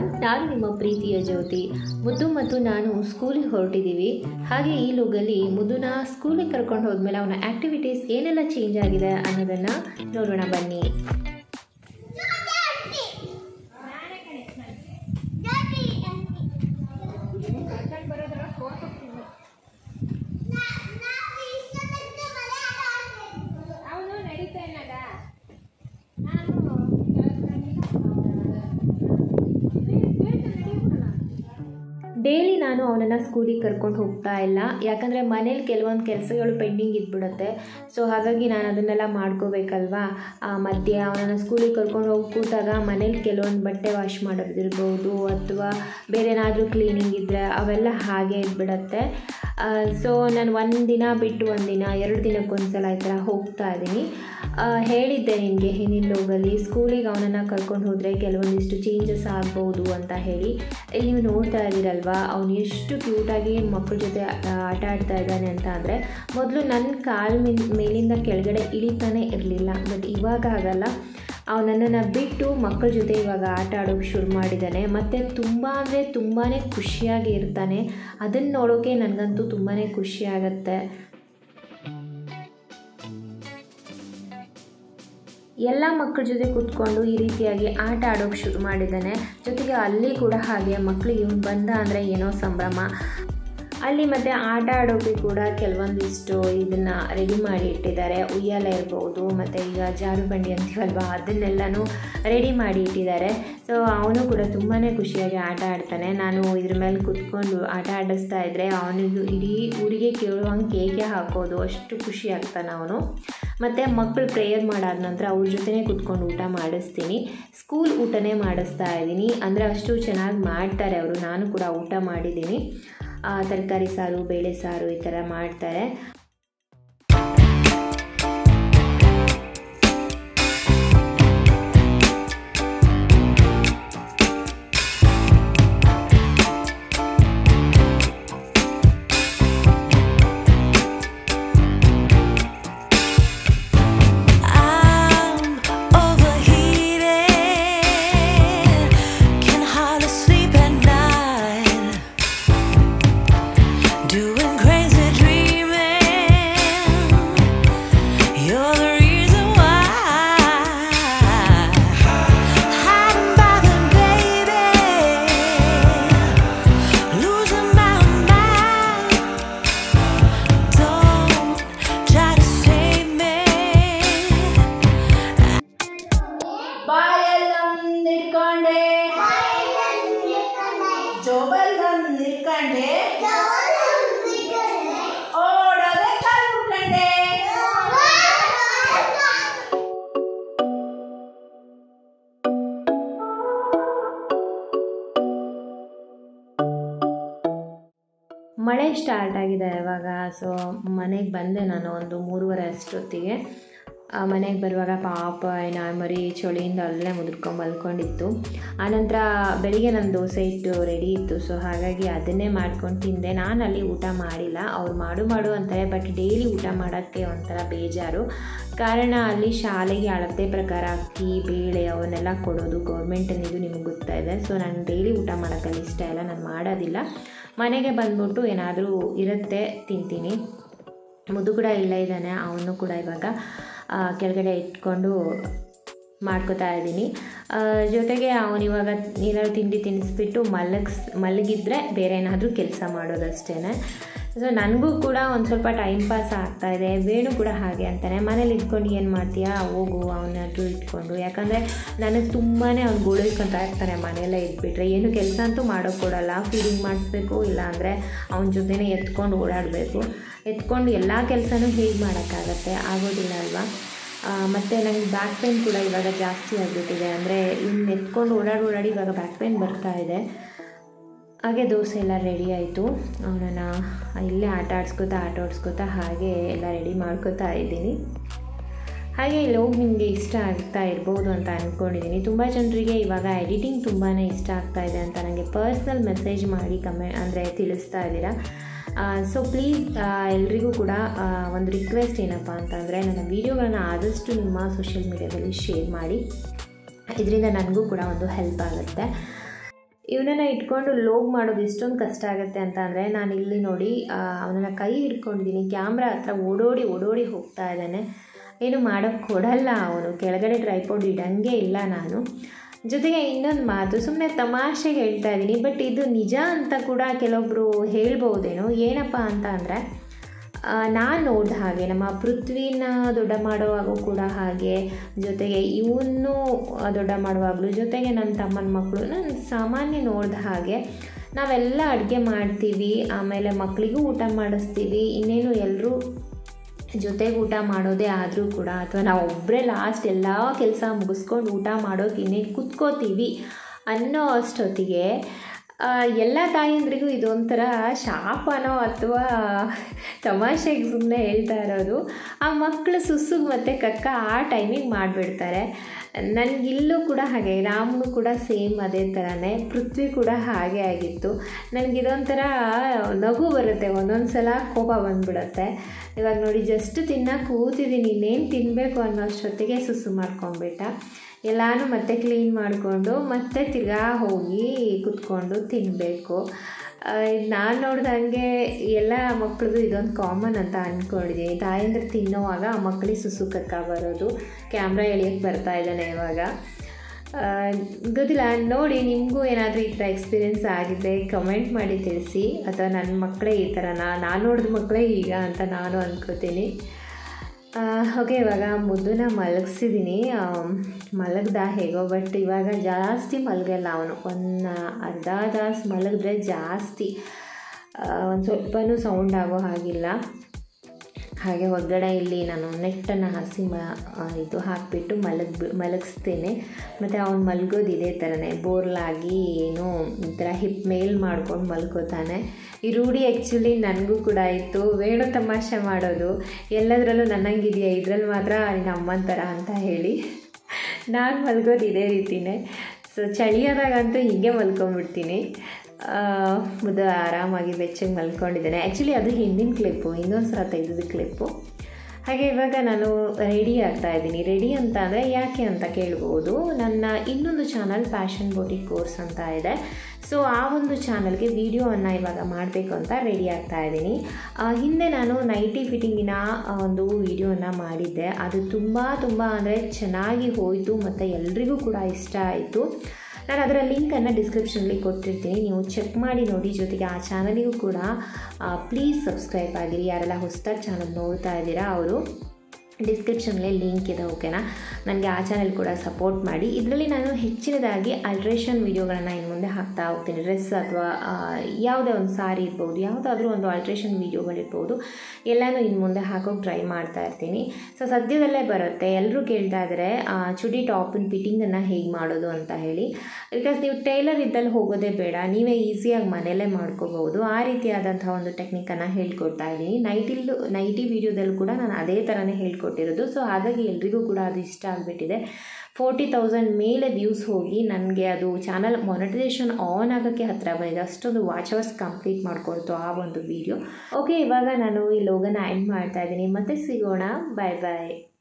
ನಾನು ನಿಮ್ಮ ಪ್ರೀತಿಯ ಜ್ಯೋತಿ ಮುದ್ದು ಮತ್ತು ನಾನು ಸ್ಕೂಲಿಗೆ ಹೊರಟಿದ್ದೀವಿ ಹಾಗೆ ಈ ಲೋಗಲ್ಲಿ ಮುದ್ದುನ ಸ್ಕೂಲಿಗೆ ಕರ್ಕೊಂಡು ಹೋದ್ಮೇಲೆ ಅವನ ಆ್ಯಕ್ಟಿವಿಟೀಸ್ ಏನೆಲ್ಲ ಚೇಂಜ್ ಆಗಿದೆ ಅನ್ನೋದನ್ನು ನೋಡೋಣ ಬನ್ನಿ ಅವನು ನಡೀತಾ ಇಲ್ಲದ ಡೈಲಿ ನಾನು ಅವನನ್ನು ಸ್ಕೂಲಿಗೆ ಕರ್ಕೊಂಡು ಹೋಗ್ತಾ ಇಲ್ಲ ಯಾಕಂದರೆ ಮನೇಲಿ ಕೆಲವೊಂದು ಕೆಲಸಗಳು ಪೆಂಡಿಂಗ್ ಇದ್ಬಿಡುತ್ತೆ ಸೊ ಹಾಗಾಗಿ ನಾನು ಅದನ್ನೆಲ್ಲ ಮಾಡ್ಕೋಬೇಕಲ್ವಾ ಆ, ಮಧ್ಯೆ ಅವನನ್ನು ಸ್ಕೂಲಿಗೆ ಕರ್ಕೊಂಡು ಹೋಗಿ ಕೂತಾಗ ಮನೇಲಿ ಕೆಲವೊಂದು ಬಟ್ಟೆ ವಾಶ್ ಮಾಡೋದಿರ್ಬೋದು ಅಥವಾ ಬೇರೆ ಏನಾದರೂ ಕ್ಲೀನಿಂಗ್ ಇದ್ದರೆ ಅವೆಲ್ಲ ಹಾಗೆ ಇದ್ಬಿಡತ್ತೆ ಸೊ ನಾನು ಒಂದು ದಿನ ಬಿಟ್ಟು ಒಂದು ದಿನ ಎರಡು ದಿನಕ್ಕೊಂದ್ಸಲ ಈ ಥರ ಹೋಗ್ತಾ ಇದ್ದೀನಿ ಆ, ಹೇಳಿದ್ದೆ ನಿನಗೆ ಹಿಂದಿನ ಲೋಗಲ್ಲಿ ಸ್ಕೂಲಿಗೆ ಅವನನ್ನು ಕರ್ಕೊಂಡು ಹೋದರೆ ಕೆಲವೊಂದಿಷ್ಟು ಚೇಂಜಸ್ ಆಗ್ಬೋದು ಅಂತ ಹೇಳಿ ಇಲ್ಲಿ ನೀವು ನೋಡ್ತಾ ಇದ್ದೀರಲ್ವಾ ಅವನು ಎಷ್ಟು ಕ್ಯೂಟಾಗಿ ಮಕ್ಕಳ ಜೊತೆ ಆ, ಆಟ ಆಡ್ತಾ ಇದ್ದಾನೆ ಅಂತ ಅಂದರೆ ಮೊದಲು ನನ್ನ ಕಾಲು ಮೇಲಿಂದ ಕೆಳಗಡೆ ಇಳಿತಾನೆ ಇರಲಿಲ್ಲ ಬಟ್ ಇವಾಗ ಆಗಲ್ಲ ಅವನನ್ನು ಬಿಟ್ಟು ಮಕ್ಕಳ ಜೊತೆ ಇವಾಗ ಆಟ ಆಡೋಕ್ಕೆ ಶುರು ಮಾಡಿದ್ದಾನೆ ಮತ್ತು ತುಂಬ ಅಂದರೆ ತುಂಬಾ ಖುಷಿಯಾಗಿ ಇರ್ತಾನೆ ಅದನ್ನು ನೋಡೋಕೆ ನನಗಂತೂ ತುಂಬಾ ಖುಷಿ ಆಗುತ್ತೆ ಎಲ್ಲ ಮಕ್ಕಳ ಜೊತೆ ಕೂತ್ಕೊಂಡು ಈ ರೀತಿಯಾಗಿ ಆಟ ಆಡೋಕ್ಕೆ ಶುರು ಮಾಡಿದ್ದಾನೆ ಜೊತೆಗೆ ಅಲ್ಲಿ ಕೂಡ ಹಾಗೆ ಮಕ್ಕಳಿಗೆ ಇವ್ನು ಬಂದ ಅಂದರೆ ಏನೋ ಸಂಭ್ರಮ ಅಲ್ಲಿ ಮತ್ತು ಆಟ ಆಡೋಕ್ಕೆ ಕೂಡ ಕೆಲವೊಂದಿಷ್ಟು ಇದನ್ನು ರೆಡಿ ಮಾಡಿ ಇಟ್ಟಿದ್ದಾರೆ ಉಯ್ಯಾಲೆ ಇರ್ಬೋದು ಮತ್ತು ಈಗ ಜಾರು ಬಂಡಿ ಅಂತೀವಲ್ವ ಅದನ್ನೆಲ್ಲನೂ ರೆಡಿ ಮಾಡಿ ಇಟ್ಟಿದ್ದಾರೆ ಸೊ ಅವನು ಕೂಡ ತುಂಬಾ ಖುಷಿಯಾಗಿ ಆಟ ಆಡ್ತಾನೆ ನಾನು ಇದ್ರ ಮೇಲೆ ಕುತ್ಕೊಂಡು ಆಟ ಆಡಿಸ್ತಾ ಇದ್ದರೆ ಅವನಿಗೂ ಇಡೀ ಊರಿಗೆ ಕೇಳುವಂಗೆ ಕೇಕೆ ಹಾಕೋದು ಅಷ್ಟು ಖುಷಿ ಆಗ್ತಾನೆ ಅವನು ಮತ್ತು ಮಕ್ಕಳು ಪ್ರೇಯರ್ ಮಾಡಾದ ನಂತರ ಅವ್ರ ಜೊತೆನೇ ಕುತ್ಕೊಂಡು ಊಟ ಮಾಡಿಸ್ತೀನಿ ಸ್ಕೂಲ್ ಊಟನೇ ಮಾಡಿಸ್ತಾ ಇದ್ದೀನಿ ಅಂದರೆ ಅಷ್ಟು ಚೆನ್ನಾಗಿ ಮಾಡ್ತಾರೆ ಅವರು ನಾನು ಕೂಡ ಊಟ ಮಾಡಿದ್ದೀನಿ ಆ, ತರಕಾರಿ ಸಾರು ಬೇಳೆ ಸಾರು ಈ ಥರ ಮಾಡ್ತಾರೆ I'm overheated, can hardly sleep at night, doing crazy dreaming. You're the reason why. Hiding by the baby, losing my mind. Don't try to save me. ಬಾಯಲ್ಲೊಂದು ಇಟ್ಕೊಂಡೆ ಜೋಬಲ್ಲೊಂದು ಇಟ್ಕೊಂಡೆ ಓಡೋದೆ ಕಾಲು ಮುಟ್ಕೊಂಡೆ ಮಳೆ ಸ್ಟಾರ್ಟ್ ಆಗಿದೆ ಇವಾಗ ಸೊ ಮನೆಗೆ ಬಂದೆ ನಾನು ಒಂದು ಮೂರುವರೆ ಅಷ್ಟೊತ್ತಿಗೆ ಆ, ಮನೆಗೆ ಬರುವಾಗ ಪಾಪ ನಾನು ಮರಿ ಚಳಿಯಿಂದ ಅಲ್ಲೇ ಮುದುರ್ಕೊಂಡು ಮಲ್ಕೊಂಡಿತ್ತು ಆನಂತರ ಬೆಳಿಗ್ಗೆ ನನ್ನ ದೋಸೆ ಇಟ್ಟು ರೆಡಿ ಇತ್ತು ಸೊ ಹಾಗಾಗಿ ಅದನ್ನೇ ಮಾಡ್ಕೊಂಡು ತಿಂದೆ ನಾನು ಅಲ್ಲಿ ಊಟ ಮಾಡಿಲ್ಲ ಅವ್ರು ಮಾಡು ಮಾಡು ಅಂತಾರೆ ಬಟ್ ಡೈಲಿ ಊಟ ಮಾಡೋಕ್ಕೆ ಒಂಥರ ಬೇಜಾರು ಕಾರಣ ಅಲ್ಲಿ ಶಾಲೆಗೆ ಅಳತೆ ಪ್ರಕಾರ ಅಕ್ಕಿ ಬೇಳೆ ಅವನ್ನೆಲ್ಲ ಕೊಡೋದು ಗೌರ್ಮೆಂಟಿನ ಇದು ನಿಮಗೆ ಗೊತ್ತಾ ಇದೆ ಸೊ ನಾನು ಡೈಲಿ ಊಟ ಮಾಡೋಕ್ಕಲ್ಲಿ ಇಷ್ಟ ಇಲ್ಲ ನಾನು ಮಾಡೋದಿಲ್ಲ ಮನೆಗೆ ಬಂದ್ಬಿಟ್ಟು ಏನಾದರೂ ಇರುತ್ತೆ ತಿಂತೀನಿ ಮುದ್ದು ಕೂಡ ಇಲ್ಲ ಇದ್ದಾನೆ ಅವನು ಕೂಡ ಇವಾಗ ಆ, ಕೆಳಗಡೆ ಇಟ್ಕೊಂಡು ಮಾಡ್ಕೋತಾ ಇದ್ದೀನಿ ಆ, ಜೊತೆಗೆ ಅವನು ಇವಾಗ ಏನಾದ್ರು ತಿಂಡಿ ತಿನ್ನಿಸ್ಬಿಟ್ಟು ಮಲಗಿಸ್ ಮಲಗಿದ್ರೆ ಬೇರೆ ಏನಾದರೂ ಕೆಲಸ ಮಾಡೋದಷ್ಟೇ ಸೊ ನನಗೂ ಕೂಡ ಒಂದು ಸ್ವಲ್ಪ ಟೈಮ್ ಪಾಸ್ ಆಗ್ತಾ ಇದೆ ವೇಣು ಕೂಡ ಹಾಗೆ ಅಂತಾನೆ ಮನೇಲಿ ಇದ್ಕೊಂಡು ಏನು ಮಾಡ್ತೀಯಾ ಹೋಗು ಅವನಾದ್ರೂ ಇಟ್ಕೊಂಡು ಯಾಕಂದರೆ ನನಗೆ ತುಂಬಾ ಅವ್ನು ಗೋಳಿಸ್ಕೊತ ಇರ್ತಾನೆ ಮನೆಯಲ್ಲೇ ಇದ್ಬಿಟ್ರೆ ಏನು ಕೆಲಸ ಅಂತೂ ಮಾಡೋಕ್ಕೆ ಕೊಡಲ್ಲ ಫೀಡಿಂಗ್ ಮಾಡಿಸ್ಬೇಕು ಇಲ್ಲಾಂದರೆ ಅವನ ಜೊತೆನೇ ಎತ್ಕೊಂಡು ಓಡಾಡಬೇಕು ಎತ್ಕೊಂಡು ಎಲ್ಲ ಕೆಲಸನೂ ಹೇಗೆ ಮಾಡೋಕ್ಕಾಗತ್ತೆ ಆಗೋದಿಲ್ಲ ಅಲ್ವಾ ಮತ್ತು ನನಗೆ ಬ್ಯಾಕ್ ಪೇನ್ ಕೂಡ ಇವಾಗ ಜಾಸ್ತಿ ಆಗಿಬಿಟ್ಟಿದೆ ಅಂದರೆ ಇನ್ನು ಎತ್ಕೊಂಡು ಓಡಾಡಿ ಓಡಾಡಿ ಇವಾಗ ಬ್ಯಾಕ್ ಪೇನ್ ಬರ್ತಾ ಇದೆ ಹಾಗೆ ದೋಸೆ ಎಲ್ಲ ರೆಡಿ ಆಯಿತು ಅವನನ್ನು ಇಲ್ಲೇ ಆಟ ಆಡಿಸ್ಕೋತಾ ಆಟ ಆಡಿಸ್ಕೋತಾ ಹಾಗೆ ಎಲ್ಲ ರೆಡಿ ಮಾಡ್ಕೋತಾ ಇದ್ದೀನಿ ಹಾಗೆ ಇಲ್ಲಿ ಹೋಗಿ ನಿಮಗೆ ಇಷ್ಟ ಆಗ್ತಾ ಇರ್ಬೋದು ಅಂತ ಅಂದ್ಕೊಂಡಿದ್ದೀನಿ ತುಂಬ ಜನರಿಗೆ ಇವಾಗ ಎಡಿಟಿಂಗ್ ತುಂಬಾ ಇಷ್ಟ ಆಗ್ತಾ ಇದೆ ಅಂತ ನನಗೆ ಪರ್ಸ್ನಲ್ ಮೆಸೇಜ್ ಮಾಡಿ ಕಮೆ ಅಂದರೆ ತಿಳಿಸ್ತಾ ಇದ್ದೀರಾ ಸೊ ಪ್ಲೀಸ್ ಎಲ್ರಿಗೂ ಕೂಡ ಆ, ಒಂದು ರಿಕ್ವೆಸ್ಟ್ ಏನಪ್ಪ ಅಂತಂದರೆ ನನ್ನ ವೀಡಿಯೋಗಳನ್ನ ಆದಷ್ಟು ನಿಮ್ಮ ಸೋಷಿಯಲ್ ಮೀಡ್ಯಾದಲ್ಲಿ ಶೇರ್ ಮಾಡಿ ಇದರಿಂದ ನನಗೂ ಕೂಡ ಒಂದು ಹೆಲ್ಪ್ ಆಗುತ್ತೆ ಇವನನ್ನು ಇಟ್ಕೊಂಡು ಲೋಗ್ ಮಾಡೋದು ಎಷ್ಟೊಂದು ಕಷ್ಟ ಆಗುತ್ತೆ ಅಂತ ಅಂದರೆ ನಾನು ಇಲ್ಲಿ ನೋಡಿ ಅವನನ್ನು ಕೈ ಹಿಡ್ಕೊಂಡಿದ್ದೀನಿ ಕ್ಯಾಮ್ರಾ ಹತ್ರ ಓಡೋಡಿ ಓಡೋಡಿ ಹೋಗ್ತಾ ಇದ್ದಾನೆ ಏನು ಮಾಡೋಕ್ಕೆ ಕೊಡಲ್ಲ ಅವನು ಕೆಳಗಡೆ ಟ್ರೈಪೋಡ್ ಇಡಂಗೆ ಇಲ್ಲ ನಾನು ಜೊತೆಗೆ ಇನ್ನೊಂದು ಮಾತು ಸುಮ್ಮನೆ ತಮಾಷೆಗೆ ಹೇಳ್ತಾ ಇದ್ದೀನಿ ಬಟ್ ಇದು ನಿಜ ಅಂತ ಕೂಡ ಕೆಲವೊಬ್ಬರು ಹೇಳ್ಬೋದೇನೋ ಏನಪ್ಪ ಅಂತ ಅಂದರೆ ನಾನು ನೋಡಿದ ಹಾಗೆ ನಮ್ಮ ಪೃಥ್ವಿನ ದೊಡ್ಡ ಮಾಡುವಾಗೂ ಕೂಡ ಹಾಗೆ ಜೊತೆಗೆ ಇವನ್ನೂ ದೊಡ್ಡ ಮಾಡುವಾಗಲೂ ಜೊತೆಗೆ ನನ್ನ ತಮ್ಮನ ಮಕ್ಕಳು ನಾನು ಸಾಮಾನ್ಯ ನೋಡಿದ ಹಾಗೆ ನಾವೆಲ್ಲ ಅಡುಗೆ ಮಾಡ್ತೀವಿ ಆಮೇಲೆ ಮಕ್ಕಳಿಗೂ ಊಟ ಮಾಡಿಸ್ತೀವಿ ಇನ್ನೇನು ಎಲ್ಲರೂ ಜೊತೆಗೆ ಊಟ ಮಾಡೋದೇ ಆದರೂ ಕೂಡ ಅಥವಾ ನಾವು ಒಬ್ಬರೇ ಲಾಸ್ಟ್ ಎಲ್ಲ ಕೆಲಸ ಮುಗಿಸ್ಕೊಂಡು ಊಟ ಮಾಡೋಕೆ ಇನ್ನೇನು ಕುತ್ಕೋತೀವಿ ಅನ್ನೋ ಅಷ್ಟೊತ್ತಿಗೆ ಆ, ಎಲ್ಲ ತಾಯಂದ್ರಿಗೂ ಇದೊಂಥರ ಶಾಪನೋ ಅಥವಾ ತಮಾಷೆಗೆ ಸುಮ್ಮನೆ ಹೇಳ್ತಾ ಇರೋದು ಆ ಮಕ್ಕಳು ಸುಸ್ಸುಗೆ ಮತ್ತು ಕಕ್ಕ ಆ ಟೈಮಿಗೆ ಮಾಡಿಬಿಡ್ತಾರೆ ನನಗಿಲ್ಲೂ ಕೂಡ ಹಾಗೆ ರಾಮನು ಕೂಡ ಸೇಮ್ ಅದೇ ಥರನೇ ಪೃಥ್ವಿ ಕೂಡ ಹಾಗೆ ಆಗಿತ್ತು ನನಗಿದೊಂಥರ ನಗು ಬರುತ್ತೆ ಒಂದೊಂದು ಸಲ ಕೋಪ ಬಂದ್ಬಿಡುತ್ತೆ ಇವಾಗ ನೋಡಿ ಜಸ್ಟ್ ತಿನ್ನಕ್ಕೆ ಕೂತಿದ್ದೀನಿ ಇನ್ನೇನು ತಿನ್ನಬೇಕು ಅನ್ನೋ ಅಷ್ಟೊತ್ತಿಗೆ ಸುಸ್ಸು ಮಾಡ್ಕೊಂಬಿಟ್ಟ ಎಲ್ಲಾನು ಮತ್ತೆ ಕ್ಲೀನ್ ಮಾಡಿಕೊಂಡು ಮತ್ತೆ ತಿರ್ಗಾ ಹೋಗಿ ಕುತ್ಕೊಂಡು ತಿನ್ನಬೇಕು ನಾನು ನೋಡ್ದಂಗೆ ಎಲ್ಲ ಮಕ್ಳದ್ದು ಇದೊಂದು ಕಾಮನ್ ಅಂತ ಅಂದ್ಕೊಂಡಿದ್ದೀನಿ ತಾಯಂದ್ರೆ ತಿನ್ನೋವಾಗ ಆ ಮಕ್ಕಳಿಗೆ ಸುಸು ಕಕ್ಕ ಬರೋದು ಕ್ಯಾಮ್ರಾ ಎಳಿಯೋಕ್ಕೆ ಬರ್ತಾ ಇದ್ದಾನೆ ಇವಾಗ ಆ, ಗೊತ್ತಿಲ್ಲ ನೋಡಿ ನಿಮಗೂ ಏನಾದರೂ ಈ ಥರ ಎಕ್ಸ್ಪೀರಿಯೆನ್ಸ್ ಆಗಿದೆ ಕಮೆಂಟ್ ಮಾಡಿ ತಿಳಿಸಿ ಅಥವಾ ನನ್ನ ಮಕ್ಕಳೇ ಈ ಥರನಾ ನಾನು ನೋಡಿದ ಮಕ್ಕಳೇ ಈಗ ಅಂತ ನಾನು ಅಂದ್ಕೋತೀನಿ ಓಕೆ ಇವಾಗ ಮುದ್ದನ್ನ ಮಲಗಿಸಿದ್ದೀನಿ ಮಲಗ್ದ ಹೇಗೋ ಬಟ್ ಇವಾಗ ಜಾಸ್ತಿ ಮಲಗಲ್ಲ ಅವನು ಒಂದು ಅರ್ಧ ತಾಸು ಮಲಗಿದ್ರೆ ಜಾಸ್ತಿ ಒಂದು ಸ್ವಲ್ಪನೂ ಸೌಂಡ್ ಆಗೋ ಹಾಗಿಲ್ಲ ಹಾಗೆ ಹೊರಗಡೆ ಇಲ್ಲಿ ನಾನು ನೆಟ್ಟನ್ನು ಹಸಿ ಮ ಆ, ಇದು ಹಾಕಿಬಿಟ್ಟು ಮಲಗ್ ಮಲಗಿಸ್ತೇನೆ ಮತ್ತು ಅವ್ನು ಮಲಗೋದು ಇದೇ ಥರನೇ ಬೋರ್ಲಾಗಿ ಏನು ಈ ಥರ ಹಿಪ್ ಮೇಲ್ ಮಾಡ್ಕೊಂಡು ಮಲ್ಕೋತಾನೆ ಈ ರೂಢಿ ಆ್ಯಕ್ಚುಲಿ ನನಗೂ ಕೂಡ ಇತ್ತು ಬೇಡ ತಮಾಷೆ ಮಾಡೋದು ಎಲ್ಲದರಲ್ಲೂ ನನ್ನಂಗಿದೆಯಾ ಇದರಲ್ಲಿ ಮಾತ್ರ ನಿನ್ನ ಅಮ್ಮನ ಥರ ಅಂತ ಹೇಳಿ ನಾನು ಮಲ್ಗೋದು ಇದೇ ರೀತಿನೇ ಸೊ ಚಳಿಯಾದಾಗಂತೂ ಹೀಗೆ ಮಲ್ಕೊಂಬಿಡ್ತೀನಿ ಆ, ಮುದ ಆರಾಮಾಗಿ ಬೆಚ್ಚಗೆ ಮಲ್ಕೊಂಡಿದ್ದೇನೆ ಆ್ಯಕ್ಚುಲಿ ಅದು ಹಿಂದಿನ ಕ್ಲಿಪ್ಪು ಇನ್ನೊಂದು ಸಲ ತೆಗೆದಿದ್ದ ಕ್ಲಿಪ್ಪು ಹಾಗೆ ಇವಾಗ ನಾನು ರೆಡಿ ಆಗ್ತಾ ಇದ್ದೀನಿ ರೆಡಿ ಅಂತ ಅಂದರೆ ಯಾಕೆ ಅಂತ ಕೇಳ್ಬೋದು ನನ್ನ ಇನ್ನೊಂದು ಚಾನಲ್ ಫ್ಯಾಷನ್ ಬೋಟಿ ಕೋರ್ಸ್ ಅಂತ ಇದೆ ಸೊ ಆ ಒಂದು ಚಾನಲ್ಗೆ ವಿಡಿಯೋವನ್ನು ಇವಾಗ ಮಾಡಬೇಕು ಅಂತ ರೆಡಿ ಆಗ್ತಾ ಇದ್ದೀನಿ ಆ, ಹಿಂದೆ ನಾನು ನೈಟಿ ಫಿಟ್ಟಿಂಗಿನ ಒಂದು ವಿಡಿಯೋನ ಮಾಡಿದ್ದೆ ಅದು ತುಂಬ ತುಂಬ ಅಂದರೆ ಚೆನ್ನಾಗಿ ಹೋಯಿತು ಮತ್ತು ಎಲ್ರಿಗೂ ಕೂಡ ಇಷ್ಟ ಆಯಿತು ನಾನು ಅದರ ಲಿಂಕನ್ನು ಡಿಸ್ಕ್ರಿಪ್ಷನಲ್ಲಿ ಕೊಟ್ಟಿರ್ತೀನಿ ನೀವು ಚೆಕ್ ಮಾಡಿ ನೋಡಿ ಜೊತೆಗೆ ಆ ಚಾನಲಿಗೂ ಕೂಡ ಪ್ಲೀಸ್ ಸಬ್ಸ್ಕ್ರೈಬ್ ಆಗಿರಿ ಯಾರೆಲ್ಲ ಹೊಸದಾಗಿ ಚಾನಲ್ ನೋಡ್ತಾ ಇದ್ದೀರಾ ಅವರು ಡಿಸ್ಕ್ರಿಪ್ಷನಲ್ಲಿ ಲಿಂಕ್ ಇದೆ ಓಕೆನಾ ನನಗೆ ಆ ಚಾನಲ್ ಕೂಡ ಸಪೋರ್ಟ್ ಮಾಡಿ ಇದರಲ್ಲಿ ನಾನು ಹೆಚ್ಚಿನದಾಗಿ ಅಲ್ಟ್ರೇಷನ್ ವೀಡಿಯೋಗಳನ್ನು ಇನ್ನು ಮುಂದೆ ಹಾಕ್ತಾ ಹೋಗ್ತೀನಿ ಡ್ರೆಸ್ ಅಥವಾ ಯಾವುದೇ ಒಂದು ಸಾರಿ ಇರ್ಬೋದು ಯಾವುದಾದ್ರೂ ಒಂದು ಅಲ್ಟ್ರೇಷನ್ ವೀಡಿಯೋಗಳಿರ್ಬೋದು ಎಲ್ಲನೂ ಇನ್ನು ಮುಂದೆ ಹಾಕೋಕೆ ಟ್ರೈ ಮಾಡ್ತಾ ಇರ್ತೀನಿ ಸೊ ಸದ್ಯದಲ್ಲೇ ಬರುತ್ತೆ ಎಲ್ಲರೂ ಕೇಳ್ತಾ ಇದ್ದಾರೆ ಆ, ಚುಡಿ ಟಾಪಿನ ಫಿಟ್ಟಿಂಗನ್ನು ಹೇಗೆ ಮಾಡೋದು ಅಂತ ಹೇಳಿ ಬಿಕಾಸ್ ನೀವು ಟೈಲರ್ ಇದ್ದಲ್ಲಿ ಹೋಗೋದೇ ಬೇಡ ನೀವೇ ಈಸಿಯಾಗಿ ಮನೆಯಲ್ಲೇ ಮಾಡ್ಕೋಬಹುದು ಆ ರೀತಿಯಾದಂತಹ ಒಂದು ಟೆಕ್ನಿಕನ್ನು ಹೇಳ್ಕೊಡ್ತಾ ಇದ್ದೀನಿ ನೈಟಿಲ್ಲೂ ನೈಟಿ ವೀಡಿಯೋದಲ್ಲೂ ಕೂಡ ನಾನು ಅದೇ ಥರನೇ ಹೇಳ್ಕೊಟ್ಟಿರೋದು ಸೊ ಹಾಗಾಗಿ ಎಲ್ರಿಗೂ ಕೂಡ ಅದು ಇಷ್ಟ ಆಗಿಬಿಟ್ಟಿದೆ ಫೋರ್ಟಿ ತೌಸಂಡ್ ಮೇಲೆ ವ್ಯೂಸ್ ಹೋಗಿ ನನಗೆ ಅದು ಚಾನಲ್ ಮೊನಿಟೈಸೇಷನ್ ಆನ್ ಆಗೋಕ್ಕೆ ಹತ್ತಿರ ಬಂದಿದೆ ಅಷ್ಟೊಂದು ವಾಚ್ ಅವರ್ಸ್ ಕಂಪ್ಲೀಟ್ ಮಾಡ್ಕೊಳ್ತು ಆ ಒಂದು ವಿಡಿಯೋ ಓಕೆ ಇವಾಗ ನಾನು ಈ ಲೋಗನ ಎಂಡ್ ಮಾಡ್ತಾ ಇದ್ದೀನಿ ಮತ್ತೆ ಸಿಗೋಣ ಬಾಯ್ ಬಾಯ್